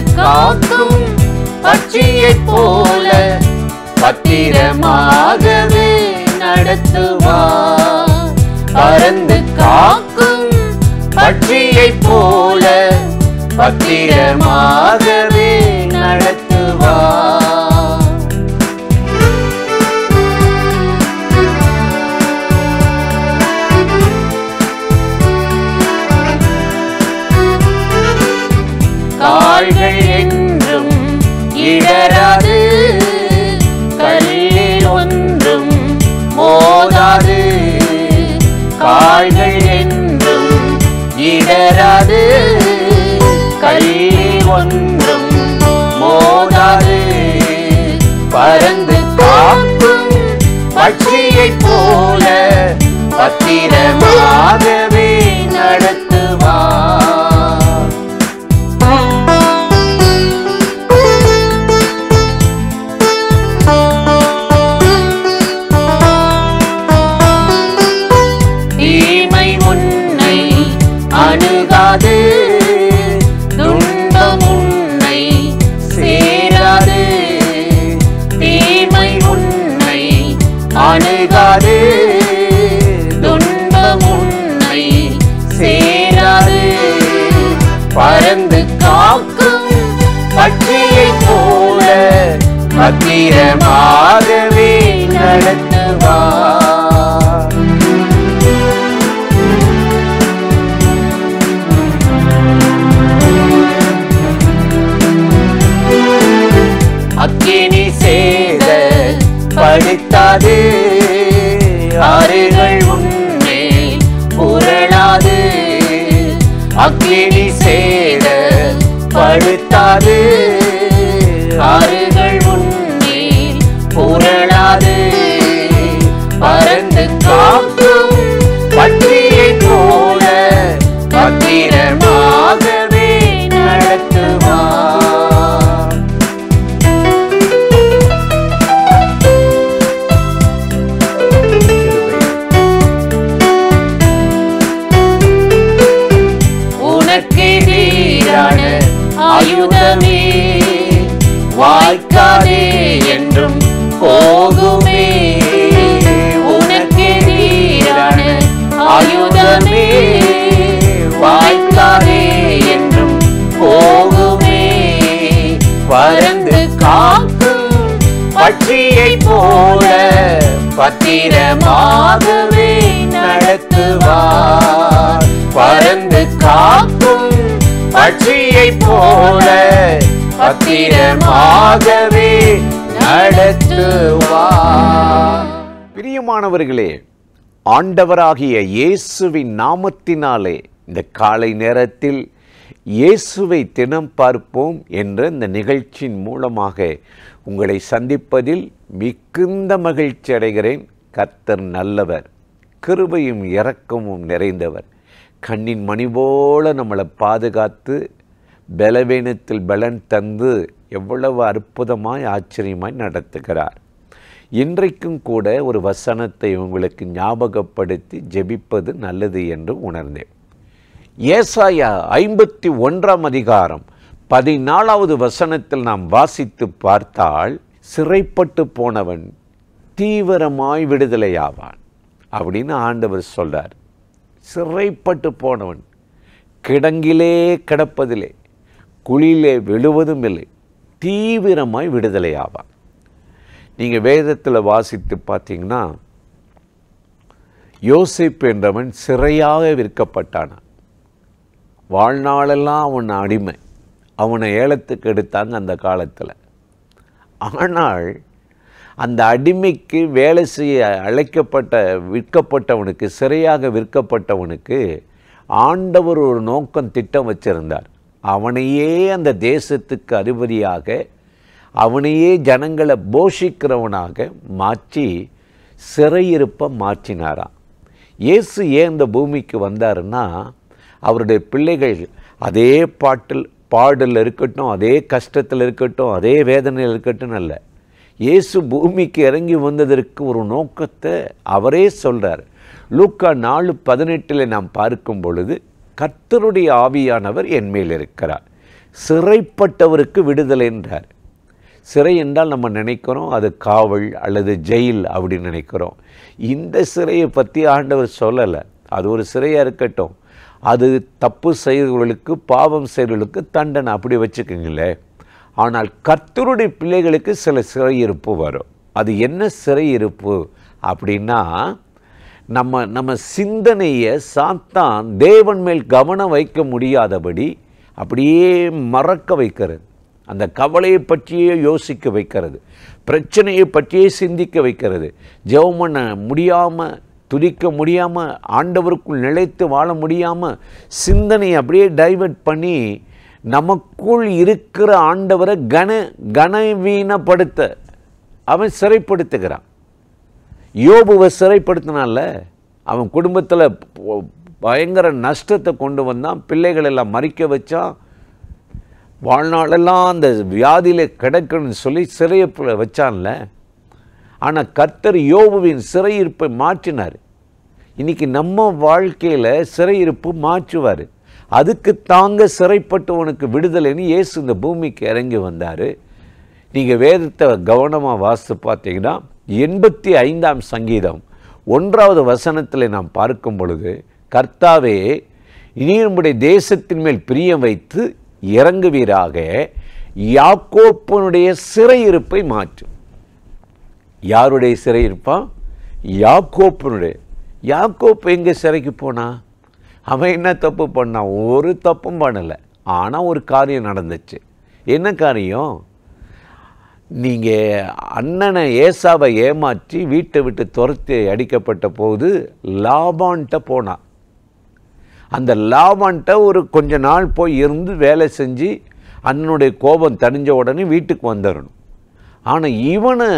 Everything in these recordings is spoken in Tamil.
காக்கும் பட்சியைப் போல பத்திரமாகவே நடத்துவார் பறந்து காக்கும் பட்சியைப் போல பத்திரமாகவே நடத்துவார் கால்கள் என்றும் இடராது கல்லில் ஒன்றும் மோதாது கால்கள் என்றும் இடராது கல்லில் ஒன்றும் மோதாது பறந்து காக்கும் பட்சியைப் போல பத்திரமாகவே நடத்துவார் தீமை உன்னை அணுகாது துன்பம் உன்னை சேராது தீமை உன்னை அணுகாது துன்பம் உன்னை சேராது பறந்து காக்கும் பட்சியைப் போல பத்திரமாகவே நடத்துவார் அக்கினி சேத படுத்தாது ஆறுகள் உன்னே புரளாது அக்கினி சேத படுத்தாது ஆறுகள் உன்னே புரளாது பறந்து காக்கும் பற்றியைப் போல பத்திரமாகவே நடத்துவார் உனக்கு எதிரான ஆயுதமே வாய்க்காதே என்றும் போகுமே உனக்கு எதிரான ஆயுதமே வாய்க்காதே என்றும் போகுமே பறந்து காக்கும் பட்சியைப் போல பத்திரமாகவே நடத்துவார் பறந்து காக்கும் பட்சியைப் போல பத்திரமாகவே நடத்துவார் பிரியமானவர்களே ஆண்டவராகிய இயேசுவின் நாமத்தினாலே இந்த காலை நேரத்தில் இயேசுவை தினம் பார்ப்போம் என்ற இந்த நிகழ்ச்சியின் மூலமாக உங்களை சந்திப்பதில் மிகுந்த மகிழ்ச்சி அடைகிறேன் கர்த்தர் நல்லவர் கிருபையும் இரக்கமும் நிறைந்தவர் கண்ணின் மணி போல நம்மளை பாதுகாத்து பலவீனத்தில் பலன் தந்து எவ்வளவு அற்புதமாய் ஆச்சரியமாய் நடத்துகிறார் இன்றைக்கும் கூட ஒரு வசனத்தை உங்களுக்கு ஞாபகப்படுத்தி ஜெபிப்பது நல்லது என்று உணர்ந்தேன் ஏசாயா ஐம்பத்தி ஒன்றாம் அதிகாரம் பதினாலாவது வசனத்தில் நாம் வாசித்து பார்த்தால் சிறைப்பட்டு போனவன் தீவிரமாய் விடுதலையாவான் அப்படின்னு ஆண்டவர் சொல்றார் சிறைப்பட்டு போனவன் கிடங்கிலே கிடப்பதில்லை குழியிலே விழுவதும் இல்லை தீவிரமாய் விடுதலையாவான் நீங்கள் வேதத்தில் வாசித்து பார்த்தீங்கன்னா யோசிப்பு என்றவன் சிறையாக விற்கப்பட்டானான் வாழ்நாளெல்லாம் அவன் அடிமை அவனை ஏலத்துக்கு எடுத்தாங்க அந்த காலத்தில் ஆனால் அந்த அடிமைக்கு வேலை செய்ய அழைக்கப்பட்ட விற்கப்பட்டவனுக்கு சிறையாக விற்கப்பட்டவனுக்கு ஆண்டவர் ஒரு நோக்கம் திட்டம் வச்சிருந்தார் அவனையே அந்த தேசத்துக்கு அதிபதியாக அவனையே ஜனங்களை போஷிக்கிறவனாக மாற்றி சிறையிருப்ப மாற்றினாராம் இயேசு ஏன் இந்த பூமிக்கு வந்தாருன்னா அவருடைய பிள்ளைகள் அதே பாட்டில் பாடலில் இருக்கட்டும் அதே கஷ்டத்தில் இருக்கட்டும் அதே வேதனையில் இருக்கட்டும் அல்ல இயேசு பூமிக்கு இறங்கி வந்ததற்கு ஒரு நோக்கத்தை அவரே சொல்றார் லூக்கா நாலு பதினெட்டில் நாம் பார்க்கும் பொழுது கர்த்தருடைய ஆவியானவர் என் மேல் இருக்கிறார் சிறைப்பட்டவருக்கு விடுதலை என்றார் சிறை என்றால் நம்ம நினைக்கிறோம் அது காவல் அல்லது ஜெயில் அப்படின்னு நினைக்கிறோம் இந்த சிறையை பற்றி ஆண்டவர் சொல்லலை அது ஒரு சிறையாக இருக்கட்டும் அது தப்பு செய்கிறவர்களுக்கு பாவம் செய்கிறவர்களுக்கு தண்டனை அப்படி வச்சுக்கோங்களேன் ஆனால் கர்த்தருடைய பிள்ளைகளுக்கு சில சிறையிருப்பு வரும் அது என்ன சிறையிருப்பு அப்படின்னா நம்ம நம்ம சிந்தனையை சாத்தான் தேவன் மேல் கவனம் வைக்க முடியாதபடி அப்படியே மறக்க வைக்கிறது அந்த கவலையை பற்றியே யோசிக்க வைக்கிறது பிரச்சனையை பற்றியே சிந்திக்க வைக்கிறது ஜெபம் பண்ண முடியாமல் துதிக்க முடியாமல் ஆண்டவருக்குள் நிலைத்து வாழ முடியாமல் சிந்தனையை அப்படியே டைவர்ட் பண்ணி நமக்குள் இருக்கிற ஆண்டவரை கன கனவீனப்படுத்த அவன் சிறைப்படுத்துகிறான் யோபுவை சிறைப்படுத்தினால அவன் குடும்பத்தில் பயங்கர நஷ்டத்தை கொண்டு வந்தான் பிள்ளைகள் எல்லாம் மறிக்க வச்சான் வாழ்நாளெல்லாம் அந்த வியாதியில் கிடக்கணும்னு சொல்லி சிறையப்புல வச்சான்ல ஆனால் கர்த்தர் யோபுவின் சிறையிருப்பை மாற்றினார் இன்னைக்கு நம்ம வாழ்க்கையில் சிறையிருப்பு மாற்றுவார் அதுக்கு தாங்க சிறைப்பட்டவனுக்கு விடுதலைன்னு இயேசு இந்த பூமிக்கு இறங்கி வந்தார் நீங்கள் வேதத்தை கவனமாக வாசித்து பார்த்தீங்கன்னா எண்பத்தி ஐந்தாம் சங்கீதம் ஒன்றாவது வசனத்தில் நாம் பார்க்கும் பொழுது கர்த்தாவே இனி நம்முடைய தேசத்தின் மேல் பிரியம் வைத்து இறங்குவீராக யாக்கோப்பனுடைய சிறையிருப்பை மாற்றும் யாருடைய சிறையிருப்பா யாக்கோப்பனுடைய யாக்கோப்பு எங்கே சிறைக்கு போனா அவன் என்ன தப்பு பண்ணான் ஒரு தப்பும் பண்ணலை ஆனால் ஒரு காரியம் நடந்துச்சு என்ன காரியம் நீங்கள் அண்ணனை ஏசாவை ஏமாற்றி வீட்டை விட்டு துரத்தி அடிக்கப்பட்ட போது லாபான்ட்ட போனான் அந்த லாபான்ட்ட ஒரு கொஞ்ச நாள் போய் இருந்து வேலை செஞ்சு அண்ணனுடைய கோபம் தணிஞ்ச உடனே வீட்டுக்கு வந்துடணும் ஆனால் இவனை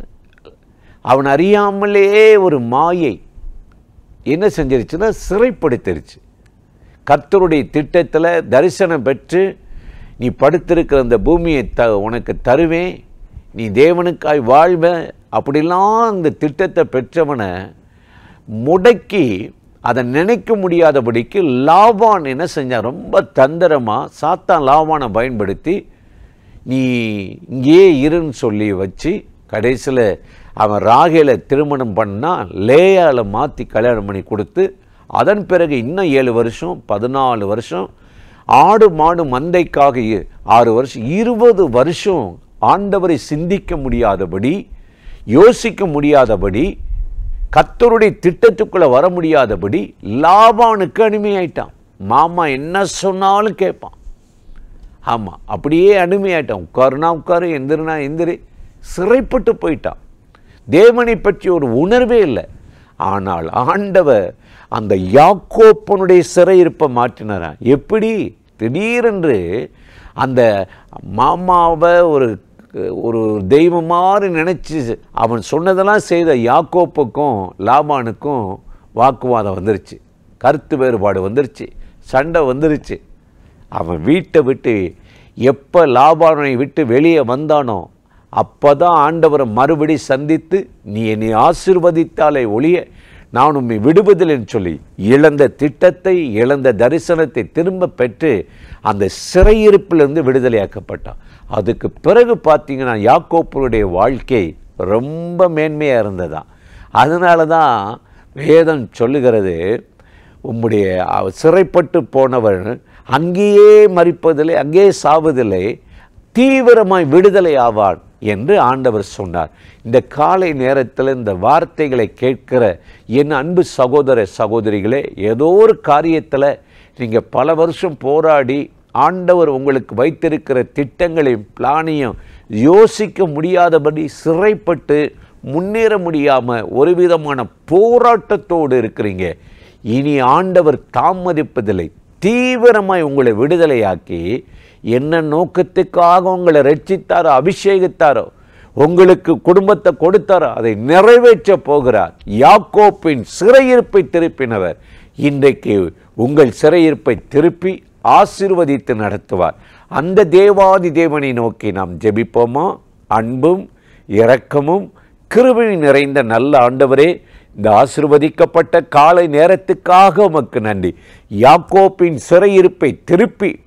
அவன் அறியாமலே ஒரு மாயை என்ன செஞ்சிருச்சுன்னா சிறைப்படுத்திருச்சு கர்த்தருடைய திட்டத்தில் தரிசனம் பெற்று நீ படுத்திருக்கிற அந்த பூமியை த உனக்கு தருவேன் நீ தேவனுக்காய் வாழ்வ அப்படிலாம் அந்த திட்டத்தை பெற்றவனை முடக்கி அதை நினைக்க முடியாதபடிக்கு லாபான் என்ன செஞ்சான் ரொம்ப தந்திரமாக சாத்தான் லாபானை பயன்படுத்தி நீ இங்கேயே இருன்னு சொல்லி வச்சு கடைசியில் அவன் ராகேல திருமணம் பண்ணால் லேயால மாற்றி கல்யாணம் பண்ணி கொடுத்து அதன் பிறகு இன்னும் ஏழு வருஷம் பதினாலு வருஷம் ஆடு மாடு மந்தைக்காக இ- ஆறு வருஷம் இருபது வருஷம் ஆண்டவரை சிந்திக்க முடியாதபடி யோசிக்க முடியாதபடி கர்த்தருடைய திட்டத்துக்குள்ளே வர முடியாதபடி லாபானுக்கு அடிமையாயிட்டான் மாமா என்ன சொன்னாலும் கேட்பான் ஆமாம் அப்படியே அடிமையாயிட்டான் உட்காருனா உட்காரு எந்திரனா எந்திரி சிறைப்பட்டு போயிட்டான் தேவனை பற்றி ஒரு உணர்வே இல்லை ஆனால் ஆண்டவர் அந்த யாக்கோப்பனுடைய சிறையிருப்பை மாற்றினாரா எப்படி திடீரென்று அந்த மாமாவை ஒரு ஒரு தெய்வம் மாதிரி நினச்சி அவன் சொன்னதெல்லாம் செய்த யாக்கோப்புக்கும் லாபானுக்கும் வாக்குவாதம் வந்துருச்சு கருத்து வேறுபாடு வந்துருச்சு சண்டை வந்துருச்சு அவன் வீட்டை விட்டு எப்போ லாபானை விட்டு வெளியே வந்தானோ அப்போ தான் ஆண்டவரை மறுபடி சந்தித்து நீ என்னை ஆசிர்வதித்தாலே ஒழிய நான் உம்மை விடுவதில்லைன்னு சொல்லி இழந்த திட்டத்தை இழந்த தரிசனத்தை திரும்ப பெற்று அந்த சிறையிருப்பிலிருந்து விடுதலையாக்கப்பட்டான் அதுக்கு பிறகு பார்த்தீங்கன்னா யாக்கோப்பருடைய வாழ்க்கை ரொம்ப மேன்மையாக இருந்ததாம் அதனால தான் வேதம் சொல்லுகிறது உம்முடைய அவ- சிறைப்பட்டு போனவர் அங்கேயே மறிப்பதில்லை அங்கேயே சாவதில்லை தீவிரமாய் விடுதலை ஆவான் என்று ஆண்டவர் சொன்னார் இந்த காலை நேரத்தில் இந்த வார்த்தைகளை கேட்கிற என் அன்பு சகோதர சகோதரிகளே ஏதோ ஒரு காரியத்தில் நீங்கள் பல வருஷம் போராடி ஆண்டவர் உங்களுக்கு வைத்திருக்கிற திட்டங்களையும் பிளானையும் யோசிக்க முடியாதபடி சிறைப்பட்டு முன்னேற முடியாமல் ஒரு விதமான போராட்டத்தோடு இருக்கிறீங்க இனி ஆண்டவர் தாமதிப்பதில்லை தீவிரமாய் உங்களை விடுதலையாக்கி என்ன நோக்கத்துக்காக உங்களை ரட்சித்தாரோ அபிஷேகித்தாரோ உங்களுக்கு குடும்பத்தை கொடுத்தாரோ அதை நிறைவேற்ற போகிறார் யாக்கோப்பின் சிறையிருப்பை திருப்பினவர் இன்றைக்கு உங்கள் சிறையிருப்பை திருப்பி ஆசீர்வதித்து நடத்துவார் அந்த தேவாதி தேவனை நோக்கி நாம் ஜெபிப்போமா அன்பும் இரக்கமும் கிருபை நிறைந்த நல்ல ஆண்டவரே இந்த ஆசிர்வதிக்கப்பட்ட காலை நேரத்துக்காக உமக்கு நன்றி யாக்கோப்பின் சிறையிருப்பை திருப்பி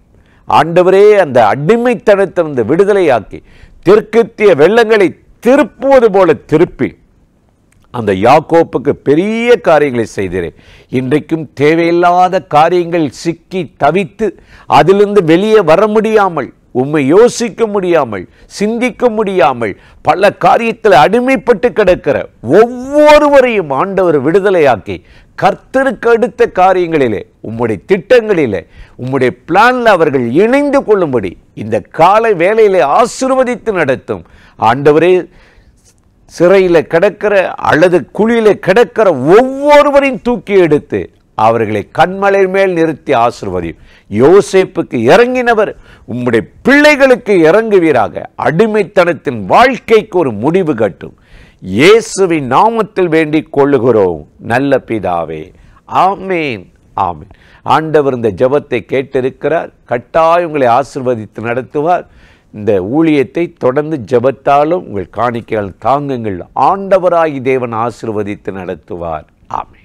ஆண்டவரே அந்த அடிமைத்தனத்திலிருந்து விடுதலையாக்கி தெற்கத்திய வெள்ளங்களை திருப்புவது போல திருப்பி அந்த யாக்கோப்புக்கு பெரிய காரியங்களை செய்தீரேன் இன்றைக்கும் தேவையில்லாத காரியங்கள் சிக்கி தவித்து அதிலிருந்து வெளியே வர முடியாமல் உம்மை யோசிக்க முடியாமல் சிந்திக்க முடியாமல் பல காரியத்தில் அடிமைப்பட்டு கிடக்கிற ஒவ்வொருவரையும் ஆண்டவர் விடுதலையாக்கி கர்த்தருக்கு அடுத்த காரியங்களிலே உம்முடைய திட்டங்களிலே உம்முடைய பிளான்ல அவர்கள் இணைந்து கொள்ளும்படி இந்த காலை வேலையிலே ஆசிர்வதித்து நடத்தும் ஆண்டவரே சிறையில் கிடக்கிற அல்லது குழியில் கிடக்கிற ஒவ்வொருவரையும் தூக்கி எடுத்து அவர்களை கண்மலை மேல் நிறுத்தி ஆசிர்வதியும் யோசேப்புக்கு இறங்கினவர் உம்முடைய பிள்ளைகளுக்கு இறங்குவீராக அடிமைத்தனத்தின் வாழ்க்கைக்கு ஒரு முடிவு கட்டும் இயேசுவின் நாமத்தில் வேண்டிக் கொள்ளுகிறோம் நல்ல பிதாவே ஆமேன் ஆமேன் ஆண்டவர் இந்த ஜெபத்தை கேட்டிருக்கிறார் கட்டாயம் உங்களை ஆசிர்வதித்து நடத்துவார் இந்த ஊழியத்தை தொடர்ந்து ஜெபத்தாலும் உங்கள் காணிக்கையால் தாங்குங்கள் ஆண்டவராகி தேவன் ஆசிர்வதித்து நடத்துவார் ஆமென்